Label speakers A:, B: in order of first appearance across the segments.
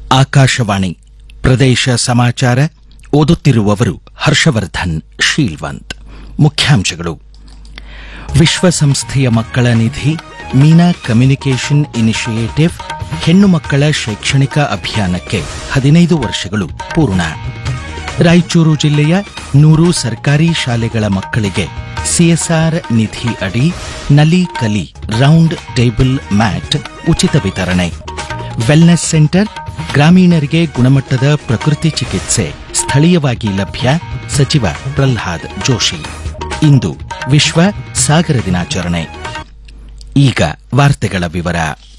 A: ಆಕಾಶವಾಣಿ ಪ್ರದೇಶ ಸಮಾಚಾರ ಓದುತ್ತಿರುವವರು ಹರ್ಷವರ್ಧನ್ ಶೀಲ್ವಂತ್ ಮುಖ್ಯಾಂಶಗಳು ವಿಶ್ವಸಂಸ್ಥೆಯ ಮಕ್ಕಳ ನಿಧಿ ಮೀನಾ ಕಮ್ಯುನಿಕೇಷನ್ ಇನಿಷಿಯೇಟಿವ್ ಹೆಣ್ಣು ಮಕ್ಕಳ ಶೈಕ್ಷಣಿಕ ಅಭಿಯಾನಕ್ಕೆ ಹದಿನೈದು ವರ್ಷಗಳು ಪೂರ್ಣ ರಾಯಚೂರು ಜಿಲ್ಲೆಯ ನೂರು ಸರ್ಕಾರಿ ಶಾಲೆಗಳ ಮಕ್ಕಳಿಗೆ ಸಿಎಸ್ಆರ್ ನಿಧಿ ಅಡಿ ನಲಿ ಕಲಿ ರೌಂಡ್ ಟೇಬಲ್ ಮ್ಯಾಟ್ ಉಚಿತ ವಿತರಣೆ ವೆಲ್ನೆಸ್ ಸೆಂಟರ್ ಗ್ರಾಮೀಣರಿಗೆ ಗುಣಮಟ್ಟದ ಪ್ರಕೃತಿ ಚಿಕಿತ್ಸೆ ಸ್ಥಳೀಯವಾಗಿ ಲಭ್ಯ ಸಚಿವ ಪ್ರಹ್ಲಾದ್ ಜೋಶಿ ಇಂದು ವಿಶ್ವ ಸಾಗರ ದಿನಾಚರಣೆ ಈಗ ವಾರ್ತೆಗಳ ವಿವರ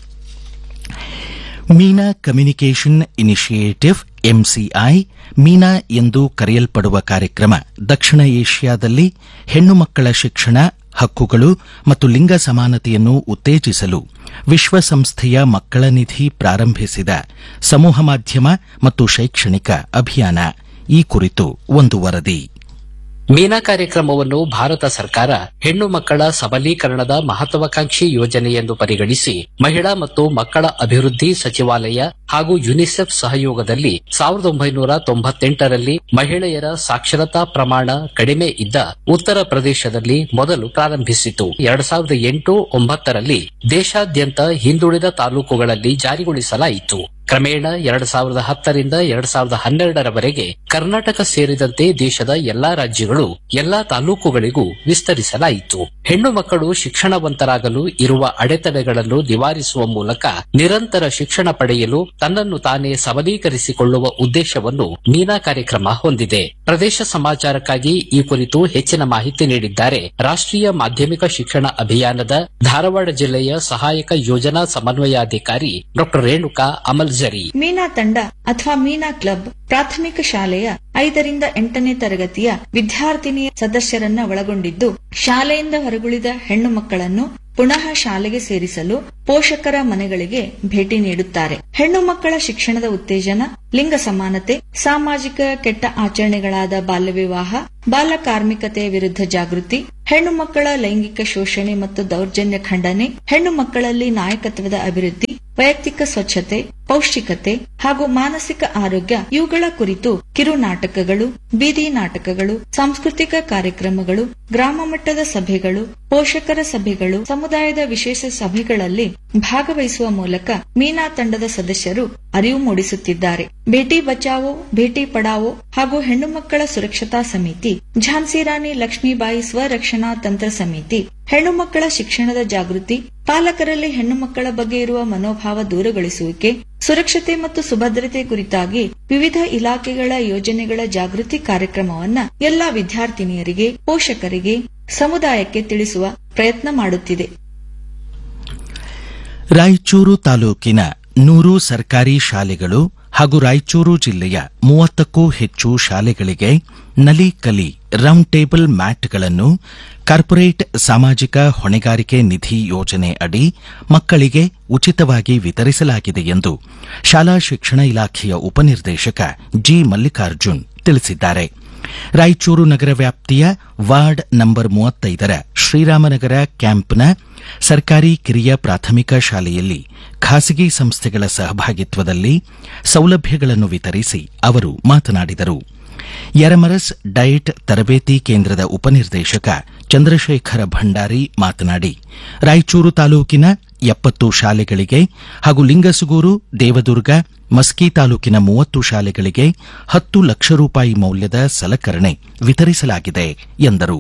A: Meena communication initiative MCI Meena ಎಂದು ಕರೆಯಲ್ಪಡುವ ಕಾರ್ಯಕ್ರಮ ದಕ್ಷಿಣ ಏಷ್ಯಾದಲ್ಲಿ ಹೆಣ್ಣು ಮಕ್ಕಳ ಶಿಕ್ಷಣ ಹಕ್ಕುಗಳು ಮತ್ತು ಲಿಂಗ ಸಮಾನತೆಯನ್ನು ಉತ್ತೇಜಿಸಲು ವಿಶ್ವಸಂಸ್ಥೆಯ ಮಕ್ಕಳ ನಿಧಿ ಪ್ರಾರಂಭಿಸಿದ ಸಮೂಹ ಮಾಧ್ಯಮ ಮತ್ತು ಶೈಕ್ಷಣಿಕ ಅಭಿಯಾನ ಈ ಕುರಿತು ಒಂದು ವರದಿ
B: ಮೀನಾ ಕಾರ್ಯಕ್ರಮವನ್ನು ಭಾರತ ಸರ್ಕಾರ ಹೆಣ್ಣು ಮಕ್ಕಳ ಸಬಲೀಕರಣದ ಮಹತ್ವಾಕಾಂಕ್ಷಿ ಯೋಜನೆ ಎಂದು ಪರಿಗಣಿಸಿ ಮಹಿಳಾ ಮತ್ತು ಮಕ್ಕಳ ಅಭಿವೃದ್ಧಿ ಸಚಿವಾಲಯ ಹಾಗೂ ಯುನಿಸೆಫ್ ಸಹಯೋಗದಲ್ಲಿ ಸಾವಿರದ ಒಂಬೈನೂರ ತೊಂಬತ್ತೆಂಟರಲ್ಲಿ ಮಹಿಳೆಯರ ಸಾಕ್ಷರತಾ ಪ್ರಮಾಣ ಕಡಿಮೆ ಇದ್ದ ಉತ್ತರ ಪ್ರದೇಶದಲ್ಲಿ ಮೊದಲು ಪ್ರಾರಂಭಿಸಿತು ಎರಡ್ ಸಾವಿರದ ಎಂಟು ಒಂಬತ್ತರಲ್ಲಿ ದೇಶಾದ್ಯಂತ ಹಿಂದುಳಿದ ತಾಲೂಕುಗಳಲ್ಲಿ ಜಾರಿಗೊಳಿಸಲಾಯಿತು ಕ್ರಮೇಣ ಎರಡ್ ಸಾವಿರದ ಹತ್ತರಿಂದ ಎರಡ್ ಸಾವಿರದ ಹನ್ನೆರಡರವರೆಗೆ ಕರ್ನಾಟಕ ಸೇರಿದಂತೆ ದೇಶದ ಎಲ್ಲಾ ರಾಜ್ಯಗಳು ಎಲ್ಲಾ ತಾಲೂಕುಗಳಿಗೂ ವಿಸ್ತರಿಸಲಾಯಿತು ಹೆಣ್ಣು ಮಕ್ಕಳು ಶಿಕ್ಷಣವಂತರಾಗಲು ಇರುವ ಅಡೆತಡೆಗಳನ್ನು ನಿವಾರಿಸುವ ಮೂಲಕ ನಿರಂತರ ಶಿಕ್ಷಣ ಪಡೆಯಲು ತನ್ನನ್ನು ತಾನೇ ಸಬಲೀಕರಿಸಿಕೊಳ್ಳುವ ಉದ್ದೇಶವನ್ನು ಮೀನಾ ಕಾರ್ಯಕ್ರಮ ಹೊಂದಿದೆ ಪ್ರದೇಶ ಸಮಾಚಾರಕ್ಕಾಗಿ ಈ ಕುರಿತು ಹೆಚ್ಚಿನ ಮಾಹಿತಿ ನೀಡಿದ್ದಾರೆ ರಾಷ್ಟ್ರೀಯ ಮಾಧ್ಯಮಿಕ ಶಿಕ್ಷಣ ಅಭಿಯಾನದ ಧಾರವಾಡ ಜಿಲ್ಲೆಯ ಸಹಾಯಕ ಯೋಜನಾ ಸಮನ್ವಯಾಧಿಕಾರಿ ಡಾ ರೇಣುಕಾ ಅಮಲ್ಜರಿ
C: ಮೀನಾ ತಂಡ ಅಥವಾ ಮೀನಾ ಕ್ಲಬ್ ಪ್ರಾಥಮಿಕ ಶಾಲೆಯ ಐದರಿಂದ ಎಂಟನೇ ತರಗತಿಯ ವಿದ್ಯಾರ್ಥಿನಿಯ ಸದಸ್ಯರನ್ನ ಒಳಗೊಂಡಿದ್ದು ಶಾಲೆಯಿಂದ ಹೊರಗುಳಿದ ಹೆಣ್ಣು ಮಕ್ಕಳನ್ನು ಪುನಃ ಶಾಲೆಗೆ ಸೇರಿಸಲು ಪೋಷಕರ ಮನೆಗಳಿಗೆ ಭೇಟಿ ನೀಡುತ್ತಾರೆ ಹೆಣ್ಣು ಮಕ್ಕಳ ಶಿಕ್ಷಣದ ಉತ್ತೇಜನ ಲಿಂಗ ಸಮಾನತೆ ಸಾಮಾಜಿಕ ಕೆಟ್ಟ ಆಚರಣೆಗಳಾದ ಬಾಲ್ಯ ವಿವಾಹ ಬಾಲ ಕಾರ್ಮಿಕತೆಯ ವಿರುದ್ಧ ಜಾಗೃತಿ ಹೆಣ್ಣು ಮಕ್ಕಳ ಲೈಂಗಿಕ ಶೋಷಣೆ ಮತ್ತು ದೌರ್ಜನ್ಯ ಖಂಡನೆ ಹೆಣ್ಣು ಮಕ್ಕಳಲ್ಲಿ ನಾಯಕತ್ವದ ಅಭಿವೃದ್ಧಿ ವೈಯಕ್ತಿಕ ಸ್ವಚ್ಛತೆ ಪೌಷ್ಟಿಕತೆ ಹಾಗೂ ಮಾನಸಿಕ ಆರೋಗ್ಯ ಇವುಗಳ ಕುರಿತು ಕಿರು ನಾಟಕಗಳು ಬೀದಿ ನಾಟಕಗಳು ಸಾಂಸ್ಕೃತಿಕ ಕಾರ್ಯಕ್ರಮಗಳು ಗ್ರಾಮ ಮಟ್ಟದ ಸಭೆಗಳು ಪೋಷಕರ ಸಭೆಗಳು ಸಮುದಾಯದ ವಿಶೇಷ ಸಭೆಗಳಲ್ಲಿ ಭಾಗವಹಿಸುವ ಮೂಲಕ ಮೀನಾ ತಂಡದ ಸದಸ್ಯರು ಅರಿವು ಮೂಡಿಸುತ್ತಿದ್ದಾರೆ ಬೇಟಿ ಬಚಾವೋ ಬೇಟಿ ಪಡಾವೋ ಹಾಗೂ ಹೆಣ್ಣು ಮಕ್ಕಳ ಸುರಕ್ಷತಾ ಸಮಿತಿ ಝಾನ್ಸಿ ರಾಣಿ ಲಕ್ಷ್ಮೀಬಾಯಿ ಸ್ವರಕ್ಷಣಾ ತಂತ್ರ ಸಮಿತಿ ಹೆಣ್ಣು ಮಕ್ಕಳ ಶಿಕ್ಷಣದ ಜಾಗೃತಿ ಪಾಲಕರಲ್ಲಿ ಹೆಣ್ಣು ಮಕ್ಕಳ ಬಗ್ಗೆ ಇರುವ ಮನೋಭಾವ ದೂರಗೊಳಿಸುವಿಕೆ ಸುರಕ್ಷತೆ ಮತ್ತು ಸುಭದ್ರತೆ ಕುರಿತಾಗಿ ವಿವಿಧ ಇಲಾಖೆಗಳ ಯೋಜನೆಗಳ ಜಾಗೃತಿ ಕಾರ್ಯಕ್ರಮವನ್ನ ಎಲ್ಲಾ ವಿದ್ಯಾರ್ಥಿನಿಯರಿಗೆ ಪೋಷಕರಿಗೆ ಸಮುದಾಯಕ್ಕೆ ತಿಳಿಸುವ ಪ್ರಯತ್ನ ಮಾಡುತ್ತಿದೆ
A: ರಾಯಚೂರು ತಾಲೂಕಿನ ನೂರು ಸರ್ಕಾರಿ ಶಾಲೆಗಳು ಹಾಗೂ ರಾಯಚೂರು ಜಿಲ್ಲೆಯ ಮೂವತ್ತಕ್ಕೂ ಹೆಚ್ಚು ಶಾಲೆಗಳಿಗೆ ನಲಿ ಕಲಿ ರೌಂಡ್ ಟೇಬಲ್ ಮ್ಯಾಟ್ಗಳನ್ನು ಕಾರ್ಪೊರೇಟ್ ಸಾಮಾಜಿಕ ಹೊಣೆಗಾರಿಕೆ ನಿಧಿ ಯೋಜನೆ ಅಡಿ ಮಕ್ಕಳಿಗೆ ಉಚಿತವಾಗಿ ವಿತರಿಸಲಾಗಿದೆ ಎಂದು ಶಾಲಾ ಶಿಕ್ಷಣ ಇಲಾಖೆಯ ಉಪನಿರ್ದೇಶಕ ಜಿ ಮಲ್ಲಿಕಾರ್ಜುನ್ ತಿಳಿಸಿದ್ದಾರೆ ರಾಯಚೂರು ನಗರ ವ್ಯಾಪ್ತಿಯ ವಾರ್ಡ್ ನಂಬರ್ ಮೂವತ್ತೈದರ ಶ್ರೀರಾಮನಗರ ಕ್ಯಾಂಪ್ನ ಸರ್ಕಾರಿ ಕಿರಿಯ ಪ್ರಾಥಮಿಕ ಶಾಲೆಯಲ್ಲಿ ಖಾಸಗಿ ಸಂಸ್ಥೆಗಳ ಸಹಭಾಗಿತ್ವದಲ್ಲಿ ಸೌಲಭ್ಯಗಳನ್ನು ವಿತರಿಸಿ ಅವರು ಮಾತನಾಡಿದರು ಯರಮರಸ್ ಡಯಟ್ ತರಬೇತಿ ಕೇಂದ್ರದ ಉಪನಿರ್ದೇಶಕ ಚಂದ್ರಶೇಖರ ಭಂಡಾರಿ ಮಾತನಾಡಿ ರಾಯಚೂರು ತಾಲೂಕಿನ ಎಪ್ಪತ್ತು ಶಾಲೆಗಳಿಗೆ ಹಾಗೂ ಲಿಂಗಸುಗೂರು ದೇವದುರ್ಗ ಮಸ್ಕಿ ತಾಲೂಕಿನ ಮೂವತ್ತು ಶಾಲೆಗಳಿಗೆ ಹತ್ತು ಲಕ್ಷ ರೂಪಾಯಿ ಮೌಲ್ಯದ ಸಲಕರಣೆ ವಿತರಿಸಲಾಗಿದೆ ಎಂದರು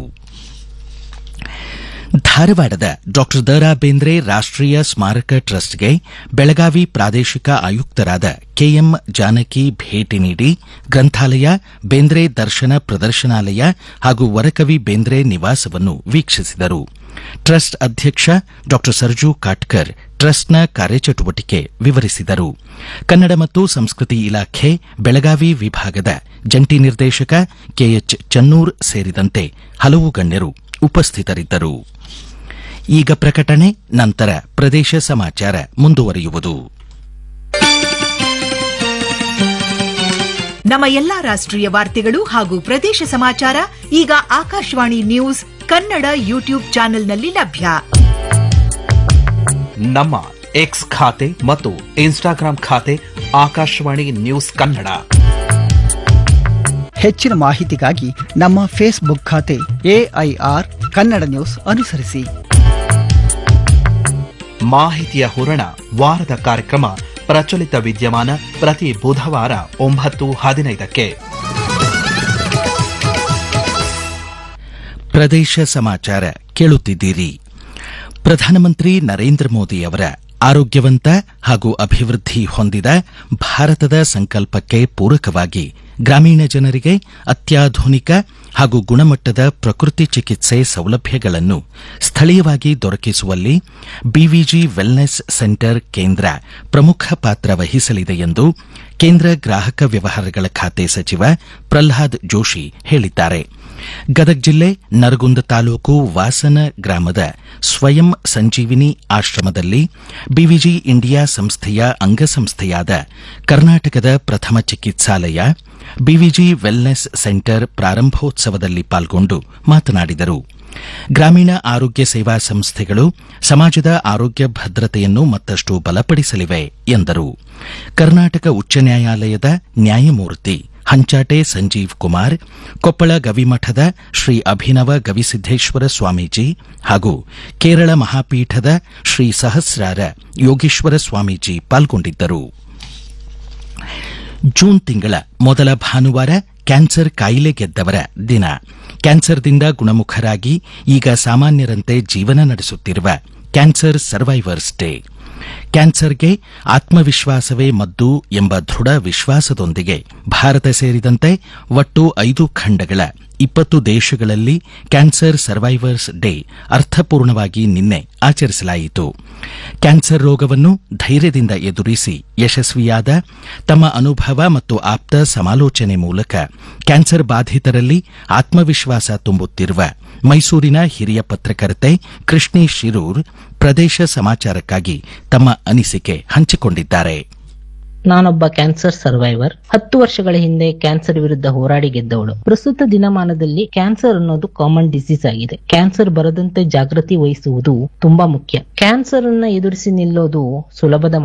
A: ಧಾರವಾಡದ ಡಾ ದರಾ ಬೇಂದ್ರೆ ರಾಷ್ಟೀಯ ಸ್ಮಾರಕ ಟ್ರಸ್ಟ್ಗೆ ಬೆಳಗಾವಿ ಪ್ರಾದೇಶಿಕ ಆಯುಕ್ತರಾದ ಕೆಎಂ ಜಾನಕಿ ಭೇಟಿ ನೀಡಿ ಗ್ರಂಥಾಲಯ ಬೇಂದ್ರೆ ದರ್ಶನ ಪ್ರದರ್ಶನಾಲಯ ಹಾಗೂ ವರಕವಿ ಬೇಂದ್ರೆ ನಿವಾಸವನ್ನು ವೀಕ್ಷಿಸಿದರು ಟ್ರಸ್ಟ್ ಅಧ್ಯಕ್ಷ ಡಾ ಸರ್ಜು ಕಾಟ್ಕರ್ ಟ್ರಸ್ಟ್ನ ಕಾರ್ಯಚಟುವಟಿಕೆ ವಿವರಿಸಿದರು ಕನ್ನಡ ಮತ್ತು ಸಂಸ್ಕೃತಿ ಇಲಾಖೆ ಬೆಳಗಾವಿ ವಿಭಾಗದ ಜಂಟಿ ನಿರ್ದೇಶಕ ಕೆಎಚ್ ಚನ್ನೂರ್ ಸೇರಿದಂತೆ ಹಲವು ಗಣ್ಯರು ಉಪಸ್ಥಿತರಿದ್ದರು ಈಗ ಪ್ರಕಟಣೆ ನಂತರ ಪ್ರದೇಶ ಸಮಾಚಾರ ಮುಂದುವರಿಯುವುದು
D: ನಮ್ಮ ಎಲ್ಲಾ ರಾಷ್ಟ್ರೀಯ ವಾರ್ತೆಗಳು ಹಾಗೂ ಪ್ರದೇಶ ಸಮಾಚಾರ ಈಗ ಆಕಾಶವಾಣಿ ನ್ಯೂಸ್ ಕನ್ನಡ ಯೂಟ್ಯೂಬ್ ಚಾನೆಲ್ನಲ್ಲಿ ಲಭ್ಯ
E: ನಮ್ಮ ಎಕ್ಸ್ ಖಾತೆ ಮತ್ತು ಇನ್ಸ್ಟಾಗ್ರಾಂ ಖಾತೆ ಆಕಾಶವಾಣಿ ನ್ಯೂಸ್ ಕನ್ನಡ
F: ಹೆಚ್ಚಿನ ಮಾಹಿತಿಗಾಗಿ ನಮ್ಮ ಫೇಸ್ಬುಕ್ ಖಾತೆ ಎಐಆರ್ ಕನ್ನಡ ನ್ಯೂಸ್ ಅನುಸರಿಸಿ
E: ಮಾಹಿತಿಯ ಹೂರಣ ವಾರದ ಕಾರ್ಯಕ್ರಮ ಪ್ರಚಲಿತ ವಿದ್ಯಮಾನ ಪ್ರತಿ ಬುಧವಾರ ಒಂಬತ್ತು ಹದಿನೈದಕ್ಕೆ
A: ಪ್ರದೇಶ ಸಮಾಚಾರ ಕೇಳುತ್ತಿದ್ದೀರಿ ಪ್ರಧಾನಮಂತ್ರಿ ನರೇಂದ್ರ ಮೋದಿ ಅವರ ಆರೋಗ್ಯವಂತ ಹಾಗೂ ಅಭಿವೃದ್ಧಿ ಹೊಂದಿದ ಭಾರತದ ಸಂಕಲ್ಪಕ್ಕೆ ಪೂರಕವಾಗಿ ಗ್ರಾಮೀಣ ಜನರಿಗೆ ಅತ್ಯಾಧುನಿಕ ಹಾಗೂ ಗುಣಮಟ್ಟದ ಪ್ರಕೃತಿ ಚಿಕಿತ್ಸೆ ಸೌಲಭ್ಯಗಳನ್ನು ಸ್ಥಳೀಯವಾಗಿ ದೊರಕಿಸುವಲ್ಲಿ ಬಿವಿಜಿ ವೆಲ್ನೆಸ್ ಸೆಂಟರ್ ಕೇಂದ್ರ ಪ್ರಮುಖ ಪಾತ್ರ ವಹಿಸಲಿದೆ ಎಂದು ಕೇಂದ್ರ ಗ್ರಾಹಕ ವ್ಯವಹಾರಗಳ ಖಾತೆ ಸಚಿವ ಪ್ರಲ್ಹಾದ್ ಜೋಶಿ ಹೇಳಿದ್ದಾರೆ ಗದಗ ಜಿಲ್ಲೆ ನರಗುಂದ ತಾಲೂಕು ವಾಸನ ಗ್ರಾಮದ ಸ್ವಯಂ ಸಂಜೀವಿನಿ ಆಶ್ರಮದಲ್ಲಿ ಬಿವಿಜಿ ಇಂಡಿಯಾ ಸಂಸ್ಥೆಯ ಅಂಗಸಂಸ್ಥೆಯಾದ ಕರ್ನಾಟಕದ ಪ್ರಥಮ ಚಿಕಿತ್ಸಾಲಯ ಬಿವಿಜಿ ವೆಲ್ನೆಸ್ ಸೆಂಟರ್ ಪ್ರಾರಂಭೋತ್ಸವದಲ್ಲಿ ಪಾಲ್ಗೊಂಡು ಮಾತನಾಡಿದರು ಗ್ರಾಮೀಣ ಆರೋಗ್ಯ ಸೇವಾ ಸಂಸ್ಥೆಗಳು ಸಮಾಜದ ಆರೋಗ್ಯ ಭದ್ರತೆಯನ್ನು ಮತ್ತಷ್ಟು ಬಲಪಡಿಸಲಿವೆ ಎಂದರು ಕರ್ನಾಟಕ ಉಚ್ಚ ನ್ಯಾಯಾಲಯದ ನ್ಯಾಯಮೂರ್ತಿ ಹಂಚಾಟೆ ಸಂಜೀವ್ ಕುಮಾರ್ ಕೊಪ್ಪಳ ಗವಿಮಠದ ಶ್ರೀ ಅಭಿನವ ಗವಿಸಿದ್ದೇಶ್ವರ ಸ್ವಾಮೀಜಿ ಹಾಗೂ ಕೇರಳ ಮಹಾಪೀಠದ ಶ್ರೀ ಸಹಸ್ರಾರ ಯೋಗೀಶ್ವರ ಸ್ವಾಮೀಜಿ ಪಾಲ್ಗೊಂಡಿದ್ದರು ಜೂನ್ ತಿಂಗಳ ಮೊದಲ ಭಾನುವಾರ ಕ್ಯಾನ್ಸರ್ ಕಾಯಿಲೆ ಗೆದ್ದವರ ದಿನ ಕ್ಯಾನ್ಸರ್ದಿಂದ ಗುಣಮುಖರಾಗಿ ಈಗ ಸಾಮಾನ್ಯರಂತೆ ಜೀವನ ನಡೆಸುತ್ತಿರುವ ಕ್ಯಾನ್ಸರ್ ಸರ್ವೈವರ್ಸ್ ಡೇ ಕ್ಯಾನ್ಸರ್ಗೆ ಆತ್ಮವಿಶ್ವಾಸವೇ ಮದ್ದು ಎಂಬ ದೃಢ ವಿಶ್ವಾಸದೊಂದಿಗೆ ಭಾರತ ಸೇರಿದಂತೆ ಒಟ್ಟು ಐದು ಖಂಡಗಳ ಇಪ್ಪತ್ತು ದೇಶಗಳಲ್ಲಿ ಕ್ಯಾನ್ಸರ್ ಸರ್ವೈವರ್ಸ್ ಡೇ ಅರ್ಥಪೂರ್ಣವಾಗಿ ನಿನ್ನೆ ಆಚರಿಸಲಾಯಿತು ಕ್ಯಾನ್ಸರ್ ರೋಗವನ್ನು ಧೈರ್ಯದಿಂದ ಎದುರಿಸಿ ಯಶಸ್ವಿಯಾದ ತಮ್ಮ ಅನುಭವ ಮತ್ತು ಆಪ್ತ ಸಮಾಲೋಚನೆ ಮೂಲಕ ಕ್ಯಾನ್ಸರ್ ಬಾಧಿತರಲ್ಲಿ ಆತ್ಮವಿಶ್ವಾಸ ತುಂಬುತ್ತಿರುವ ಮೈಸೂರಿನ ಹಿರಿಯ ಪತ್ರಕರ್ತೆ ಕೃಷ್ಣಿ ಶಿರೂರ್ ಪ್ರದೇಶ ಸಮಾಚಾರಕ್ಕಾಗಿ ತಮ್ಮ ಅನಿಸಿಕೆ ಹಂಚಿಕೊಂಡಿದ್ದಾರೆ
G: ನಾನೊಬ್ಬ ಕ್ಯಾನ್ಸರ್ ಸರ್ವೈವರ್ ಹತ್ತು ವರ್ಷಗಳ ಹಿಂದೆ ಕ್ಯಾನ್ಸರ್ ವಿರುದ್ಧ ಹೋರಾಡಿ ಗೆದ್ದವಳು ಪ್ರಸ್ತುತ ದಿನಮಾನದಲ್ಲಿ ಕ್ಯಾನ್ಸರ್ ಅನ್ನೋದು ಕಾಮನ್ ಡಿಸೀಸ್ ಆಗಿದೆ ಕ್ಯಾನ್ಸರ್ ಬರದಂತೆ ಜಾಗೃತಿ ವಹಿಸುವುದು ತುಂಬಾ ಮುಖ್ಯ ಕ್ಯಾನ್ಸರ್ ಅನ್ನ ಎದುರಿಸಿ ನಿಲ್ಲೋದು ಸುಲಭದ